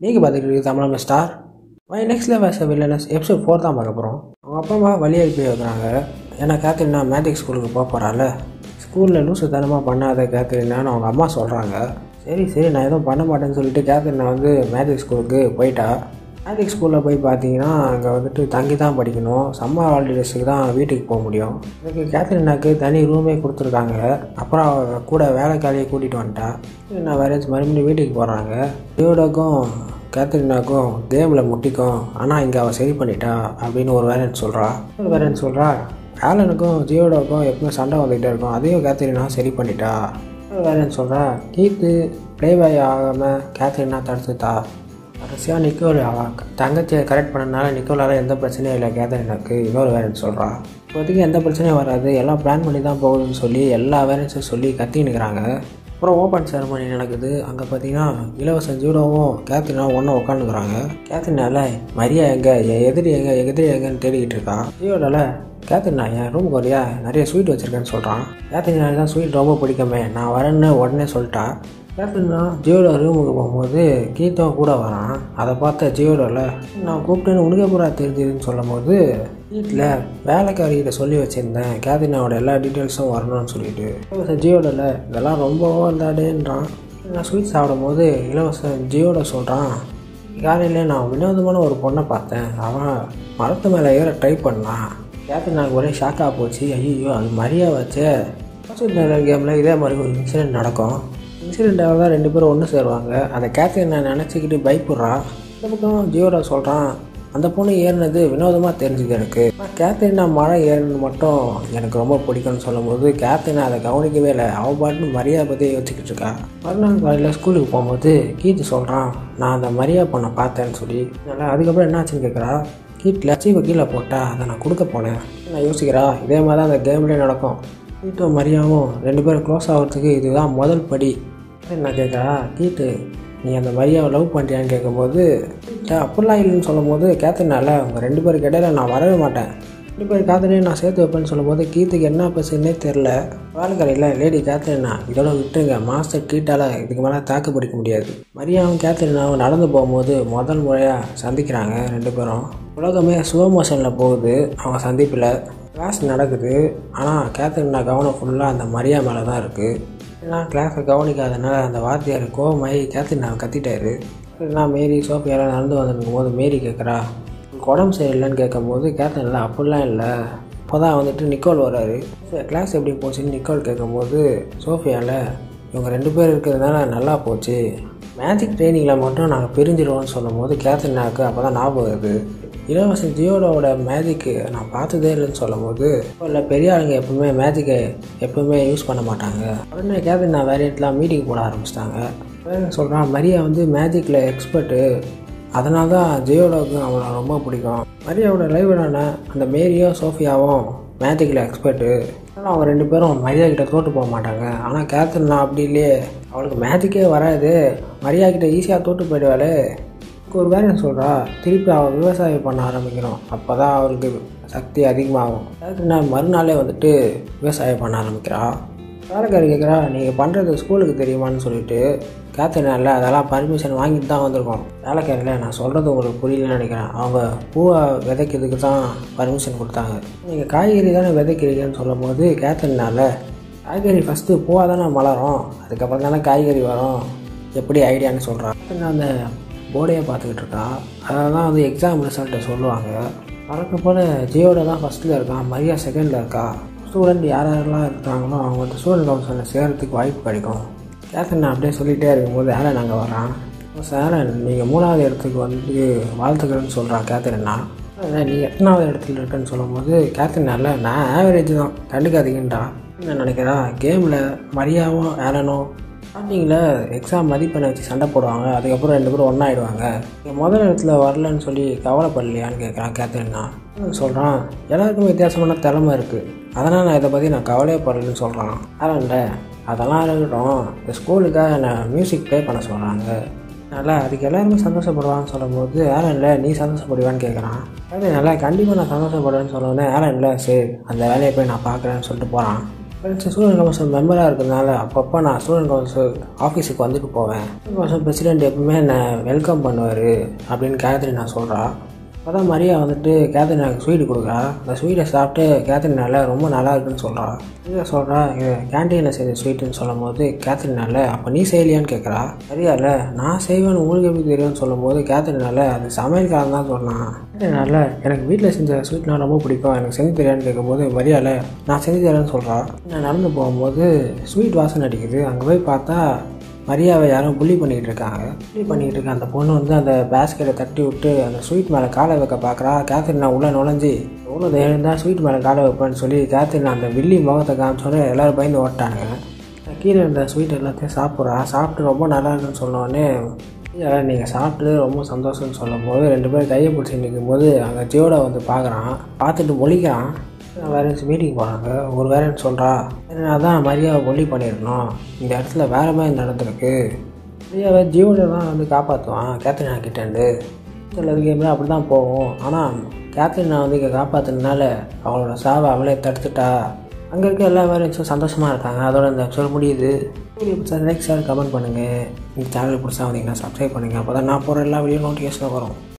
நீங்கள் பார்த்துட்டு இருக்குது Tamil star my next level villains episode four தான் பார்க்க போகிறோம் அவங்க அப்பா அம்மா வழி அனுப்பி வைக்கிறாங்க ஏன்னா கேத்ரினா மேஜிக் ஸ்கூலுக்கு போக போகிறாள் ஸ்கூலில் லூசு தனமாக பண்ணாத கேத்ரினான்னு அவங்க அம்மா சொல்கிறாங்க சரி சரி நான் எதுவும் பண்ண மாட்டேன்னு சொல்லிட்டு கேத்ரினா வந்து மேஜிக் ஸ்கூலுக்கு போயிட்டா மேஜிக் ஸ்கூலில் போய் பார்த்தீங்கன்னா அங்கே வந்துட்டு தங்கி தான் படிக்கணும் சம்மர் ஹாலிடேஸுக்கு தான் வீட்டுக்கு போக முடியும் இதுக்கு கேத்ரினாக்கு தனி ரூமே கொடுத்துருக்காங்க அப்புறம் அவ கூட வேலைக்காரியை கூட்டிகிட்டு வந்துட்டா நான் வேற மறுபடியும் வீட்டுக்கு போகிறாங்க டியோடோக்கும் கேத்ரினாக்கும் கேமில் முட்டிக்கும் ஆனால் இங்கே அவள் சரி பண்ணிட்டா அப்படின்னு ஒரு வேலன்ட் சொல்கிறா ஒரு வேலன்ட் சொல்கிறா ஆலனுக்கும் ஜியோடோக்கும் எப்பவுமே சண்டை வந்துக்கிட்டே இருக்கும் அதையும் கேத்ரினா சரி பண்ணிட்டா ஒரு வேலன்ட் சொல்கிறா கீத்து ப்ளேபாய் ஆகாமல் கேத்ரினா தடுத்துட்டா கடைசியாக நிக்கோல் அவ தங்கச்சியை கரெக்ட் பண்ணனால நிக்கோலால் எந்த பிரச்சனையும் இல்லை கேதரினாக்கு இன்னொரு வேரன்ஸ் சொல்கிறா இப்போதைக்கு எந்த பிரச்சனையும் வராது எல்லாம் பிளான் பண்ணி தான் போகுதுன்னு சொல்லி எல்லா வேரன்ஸும் சொல்லி கத்தினுக்கிறாங்க அப்புறம் ஓப்பன் செரமனி நடக்குது அங்கே பார்த்தீங்கன்னா இலவச ஜூடோவும் கேத்ரினாவும் ஒன்றும் உட்காந்துக்கிறாங்க கேத்ரினால மரியா எங்கே என் எதிரி எங்கே எதிரி எங்கன்னு தேடிக்கிட்டு இருக்கா ஜியோடால கேத்ரினா என் ரூமுக்கு வரியா நிறைய ஸ்வீட் வச்சுருக்கேன்னு சொல்கிறான் கேத்ரினா தான் ஸ்வீட் ரொம்ப பிடிக்குமே நான் வரேன்னு உடனே சொல்லிட்டா கேப்டன்னா ஜியோட ரூமுக்கு போகும்போது கீதோ கூட வரான் அதை பார்த்த ஜியோடோவில் நான் கூப்பிட்டேன்னு உனக்கே பூரா தெரிஞ்சுதுன்னு சொல்லும் போது வீட்டில் வேலைக்காரிகிட்ட சொல்லி வச்சுருந்தேன் கேதினாவோட எல்லா டீட்டெயில்ஸும் வரணும்னு சொல்லிட்டு இலவச ஜியோடோவில் இதெல்லாம் ரொம்ப ஓவர்தாடேன்றான் நான் ஸ்வீட் சாப்பிடும் போது இலவச ஜியோட சொல்கிறான் காலையில் நான் வினோதமான ஒரு பொண்ணை பார்த்தேன் அவன் மரத்து மேலே ஏற ட்ரை பண்ணான் கேப்டனாக்கு ஒரே ஷாக்காக போச்சு ஐயோ அது மரியா வச்சே கேமில் இதே மாதிரி ஒரு இன்சிடென்ட் நடக்கும் இன்சிடெண்ட்டாக தான் ரெண்டு பேரும் ஒன்று சேருவாங்க அதை கேத்ரின் நான் நினச்சிக்கிட்டு பயப்படுறான் இந்த பக்கம் ஜியோடா சொல்கிறான் அந்த பொண்ணு ஏறினது வினோதமாக தெரிஞ்சுது எனக்கு ஆனால் கேத்ரினா மழை ஏறினது மட்டும் எனக்கு ரொம்ப பிடிக்கும்னு சொல்லும்போது கேத்ரினா அதை கவனிக்கவே இல்லை அவள் பாட்டு மரியா பற்றி யோசிச்சுக்கிட்டு இருக்கா மறுநாள் காலையில் ஸ்கூலுக்கு போகும்போது கீத்து சொல்கிறான் நான் அந்த மரியா பொண்ணை பார்த்தேன்னு சொல்லி நல்லா அதுக்கப்புறம் என்னாச்சுன்னு கேட்குறா கீட் லட்சியை கீழே போட்டா அதை நான் கொடுக்க போனேன் நான் யோசிக்கிறா இதே மாதிரி தான் அந்த கேம்லேயே நடக்கும் கீட்டும் மரியாவும் ரெண்டு பேரும் க்ளோஸ் ஆகிறதுக்கு இதுதான் முதல் படி நான் கேட்குறா கீட்டு நீ அந்த மரியாவை லவ் பண்ணுறியான்னு கேட்கும்போது அப்படிலாம் இல்லைன்னு சொல்லும் போது கேத்தனால அவங்க ரெண்டு பேருக்கு இடையில நான் வரவே மாட்டேன் ரெண்டு பேர் காத்தனையும் நான் சேர்த்து வைப்பேன்னு சொல்லும்போது கீத்துக்கு என்ன பேசுன்னே தெரில வேலைக்கரையில் லேடி கேத்தரினா இதோட விட்டுருங்க மாஸ்டர் கீட்டால் இதுக்கு மேலே தாக்கு பிடிக்க முடியாது மரியாவும் கேத்தரினாவும் நடந்து போகும்போது முதல் முறையாக சந்திக்கிறாங்க ரெண்டு பேரும் உலகமே ஸ்லோ மோஷனில் போகுது அவங்க சந்திப்பில் கிளாஸ் நடக்குது ஆனால் கேத்தரினா கவனம் ஃபுல்லாக அந்த மரியா மேலே தான் இருக்குது ஏன்னா கிளாஸை கவனிக்காதனால அந்த வாத்தியார் கோவமாயி கேத்ரின் நான் கத்திட்டாரு நான் மேரி சோஃபியாலாம் நடந்து வந்துருக்கும் போது மேரி கேட்குறா உங்களுக்கு உடம்பு சரியில்லைன்னு கேட்கும்போது கேத்ரின் இல்லை அப்படிலாம் இல்லை அப்போ தான் வந்துட்டு நிக்கோல் வராரு கிளாஸ் எப்படி போச்சுன்னு நிக்கோல் கேட்கும்போது சோஃபியாவில் இவங்க ரெண்டு பேர் இருக்கிறதுனால நல்லா போச்சு மேஜிக் ட்ரைனிங்கில் மட்டும் நாங்கள் பிரிஞ்சிடுவோம்னு சொல்லும் போது கேத்ரினாவுக்கு அப்போ தான் ஞாபகம் வருது இலவச ஜியோடோட மேஜிக்கு நான் பார்த்ததே இல்லைன்னு சொல்லும் போது இல்லை பெரிய ஆளுங்க எப்பவுமே மேஜிக்கை எப்பவுமே யூஸ் பண்ண மாட்டாங்க உடனே கேபின் நான் வேரியண்ட்லாம் மீட்டிங் போட ஆரம்பிச்சிட்டாங்க சொல்கிறான் மரியா வந்து மேஜிக்கில் எக்ஸ்பர்ட்டு அதனால தான் ஜியோடோவுக்கு அவனை ரொம்ப பிடிக்கும் மரியாவோட லைவ்லான அந்த மேரியும் சோஃபியாவும் மேஜிக்கில் எக்ஸ்பர்ட்டு ஆனால் அவங்க ரெண்டு பேரும் மரியா கிட்ட தோற்று போக மாட்டாங்க ஆனால் கேத்ரின் அப்படி இல்லையே அவளுக்கு மேஜிக்கே வராது மரியா கிட்ட ஈஸியாக தோற்று போயிடுவாளே ஒரு வேலை சொல்கிறா திருப்பி அவள் விவசாயம் பண்ண ஆரம்பிக்கணும் அப்போ தான் அவளுக்கு சக்தி அதிகமாகும் அதுக்கு நான் மறுநாளே வந்துட்டு விவசாயம் பண்ண ஆரம்பிக்கிறா வேலைக்காரி கேட்குறா நீங்கள் பண்ணுறது ஸ்கூலுக்கு தெரியுமான்னு சொல்லிட்டு கேத்தனால அதெல்லாம் பர்மிஷன் வாங்கிட்டு தான் வந்திருக்கோம் வேலைக்காரியில் நான் சொல்கிறது உங்களுக்கு புரியலன்னு நினைக்கிறேன் அவங்க பூவை விதைக்கிறதுக்கு தான் பர்மிஷன் கொடுத்தாங்க நீங்கள் காய்கறி தானே விதைக்கிறீங்கன்னு சொல்லும் போது கேத்தனால காய்கறி ஃபஸ்ட்டு பூவாக தானே மலரும் அதுக்கப்புறம் தானே காய்கறி வரும் எப்படி ஐடியான்னு சொல்கிறான் அந்த போர்டையே பார்த்துக்கிட்டு இருக்கா அதை தான் வந்து எக்ஸாம் ரிசல்ட்டை சொல்லுவாங்க வழக்கு போல் ஜியோட தான் ஃபஸ்ட்டில் இருக்கான் மரியா செகண்டில் இருக்கா ஸ்டூடெண்ட் யார் யாரெல்லாம் இருக்காங்களோ அவங்க வந்து ஸ்டூடெண்ட் கவுன்சிலில் சேர்கிறதுக்கு வாய்ப்பு கிடைக்கும் கேத்தன் அப்படியே சொல்லிகிட்டே இருக்கும்போது ஆலன் அங்கே வரான் சார் நீங்கள் மூணாவது இடத்துக்கு வந்து வாழ்த்துக்கிறேன்னு சொல்கிறான் கேத்தரினா நீ எத்தனாவது இடத்துல இருக்குன்னு சொல்லும்போது கேத்தரினால நான் ஆவரேஜ் தான் கண்டுக்காதீங்கன்றா என்ன நினைக்கிறா கேமில் மரியாவும் ஆலனும் ஸ்டார்டிங்கில் எக்ஸாம் மதிப்பெண்ணை வச்சு சண்டை போடுவாங்க அதுக்கப்புறம் ரெண்டு பேரும் ஒன்றாயிடுவாங்க நீங்கள் முதல் இடத்துல வரலன்னு சொல்லி கவலைப்படலையான்னு கேட்குறான் கேத்தரினா சொல்கிறான் எல்லாருக்கும் வித்தியாசமான திறமை இருக்குது அதனால் நான் இதை பற்றி நான் கவலையே படலன்னு சொல்கிறான் ஆலன்ல அதெல்லாம் இருக்கட்டும் இந்த ஸ்கூலுக்காக நான் மியூசிக் ப்ளே பண்ண சொல்கிறாங்க நல்லா அதுக்கு எல்லாருமே சந்தோஷப்படுவான்னு சொல்லும்போது ஆலனில் நீ சந்தோஷப்படுவான்னு கேட்குறான் அது நல்லா கண்டிப்பாக நான் சந்தோஷப்படுவேன்னு சொல்லவுடனே ஆலனில் சரி அந்த வேலையை போய் நான் பார்க்குறேன்னு சொல்லிட்டு போகிறான் ஃப்ரெண்ட்ஸ் ஸ்டூடெண்ட் கவுன்சில் மெம்பராக இருக்கிறதுனால அப்பப்போ நான் ஸ்டூடெண்ட் கவுன்சில் ஆஃபீஸுக்கு வந்துட்டு போவேன் ஸ்டூடெண்ட் கவுன்சில் பிரசிடென்ட் எப்பவுமே என்னை வெல்கம் பண்ணுவார் அப்படின்னு கேத்ரின் நான் சொல்கிறா அப்போ தான் மரியா வந்துட்டு கேத்ரின் எனக்கு ஸ்வீட் கொடுக்குறா அந்த ஸ்வீட்டை சாப்பிட்டு கேத்ரினால ரொம்ப நல்லா இருக்குன்னு சொல்கிறா மரியா சொல்கிறா இது கேன்டீனில் செய்த ஸ்வீட்டுன்னு சொல்லும் போது கேத்ரினால அப்போ நீ செய்யலையான்னு கேட்குறா மரியால நான் செய்வேன்னு உங்களுக்கு எப்படி தெரியும்னு சொல்லும்போது கேத்ரினால அது சமையல்காரன் தான் சொன்னான் கேத்ரினால எனக்கு வீட்டில் செஞ்ச ஸ்வீட்னா ரொம்ப பிடிக்கும் எனக்கு செஞ்சு தெரியான்னு கேட்கும்போது மரியால நான் செஞ்சு தரேன்னு சொல்கிறா நான் நடந்து போகும்போது ஸ்வீட் வாசனை அடிக்குது அங்கே போய் பார்த்தா மரியாவை யாரும் புள்ளி பண்ணிக்கிட்டு இருக்காங்க புள்ளி பண்ணிக்கிட்டு இருக்க அந்த பொண்ணு வந்து அந்த பேஸ்கெட்டை தட்டி விட்டு அந்த ஸ்வீட் மேலே காலை வைக்க பார்க்குறா கேத்ரின் நான் உள்ளே நுழைஞ்சி எவ்வளோ தைரியம் தான் ஸ்வீட் மேலே காலை வைப்பேன்னு சொல்லி கேத்ரின் அந்த வில்லி முகத்தை காமிச்சோன்னே எல்லோரும் பயந்து ஓட்டாங்க கீழே இருந்த ஸ்வீட் எல்லாத்தையும் சாப்பிட்றா சாப்பிட்டு ரொம்ப நல்லா இருக்குன்னு சொன்னோடனே இதெல்லாம் நீங்கள் சாப்பிட்டு ரொம்ப சந்தோஷம்னு சொல்லும் போது ரெண்டு பேரும் கையை பிடிச்சி நிற்கும் போது அங்கே ஜியோட வந்து பார்க்குறான் பார்த்துட்டு மொழிக்கிறான் வேறன்ஸ் மீட்டிங் போனாங்க ஒரு வேறன்ஸ் சொல்கிறா என்ன தான் மரியாதை ஒல்லி பண்ணியிருக்கணும் இந்த இடத்துல வேற மாதிரி நடந்திருக்கு மரியாதை ஜீவனை தான் வந்து காப்பாற்றுவான் கேத்ரினா கிட்டேருந்து சில கேமே அப்படி தான் போகும் ஆனால் கேத்ரினா வந்து இங்கே காப்பாற்றினால அவளோட சாவை அவளே தடுத்துட்டா அங்கே இருக்க எல்லா வேறன்ஸும் சந்தோஷமாக இருக்காங்க அதோட இந்த எபிசோட் முடியுது வீடியோ பிடிச்சா லைக் ஷேர் கமெண்ட் பண்ணுங்கள் இந்த சேனல் பிடிச்சா வந்தீங்கன்னா சப்ஸ்கிரைப் பண்ணுங்கள் அப்போ தான் நான் போகிற எல்லா வீடியோ நோட்டிஃபிகேஷனும் வரும்